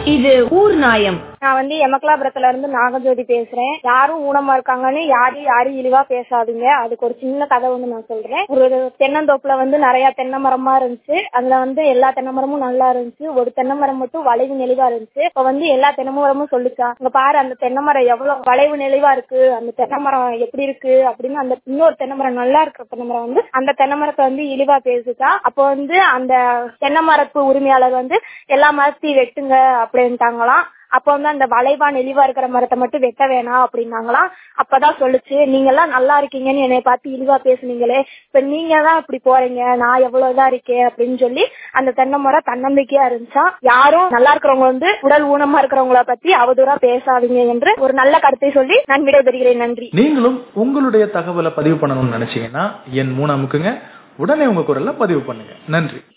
இது ஊர் நாயம் நான் வந்து எமக்கலாபுரத்துல இருந்து நாகஜோதி பேசுறேன் யாரும் ஊனமா இருக்காங்கன்னு யாரையும் யாரும் இழிவா பேசாதீங்க அதுக்கு ஒரு சின்ன கதை வந்து நான் சொல்றேன் ஒரு தென்னந்தோப்புல வந்து நிறைய தென்னை மரமா இருந்துச்சு அதுல வந்து எல்லா தென்னை மரமும் நல்லா இருந்துச்சு ஒரு தென்னை மரம் மட்டும் வளைவு நெளிவா இருந்துச்சு இப்ப வந்து எல்லா தென்னை மரமும் சொல்லிச்சா அங்க பாரு அந்த தென்னை மரம் எவ்வளவு வளைவு நெளிவா இருக்கு அந்த தென்னை மரம் எப்படி இருக்கு அப்படின்னு அந்த இன்னொரு தென்னை மரம் நல்லா இருக்கிற தென்னை மரம் வந்து அந்த தென்னை மரத்தை வந்து இழிவா பேசுச்சா அப்போ வந்து அந்த தென்னை மரத்து உரிமையாளர் வந்து எல்லா மரத்தையும் வெட்டுங்க அப்படின்ட்டாங்களாம் அப்ப வந்து அந்த வளைவா நெளிவா இருக்கிற மரத்தை மட்டும் வெட்ட வேணாம் அப்படின்னாங்களாம் அப்பதான் சொல்லுச்சு நீங்க எல்லாம் நல்லா இருக்கீங்கன்னு என்னை பார்த்து இழிவா பேசுனீங்களே இப்ப நீங்க தான் இப்படி போறீங்க நான் எவ்வளவுதான் இருக்கேன் அப்படின்னு சொல்லி அந்த தென்னை மரம் தன்னம்பிக்கையா இருந்துச்சா யாரும் நல்லா இருக்கிறவங்க வந்து உடல் ஊனமா இருக்கிறவங்கள பத்தி அவதூறா பேசாதீங்க என்று ஒரு நல்ல கருத்தை சொல்லி நான் விடைபெறுகிறேன் நன்றி நீங்களும் உங்களுடைய தகவலை பதிவு பண்ணணும்னு நினைச்சீங்கன்னா என் மூணு அமுக்குங்க உடனே உங்க குரல்ல பதிவு பண்ணுங்க நன்றி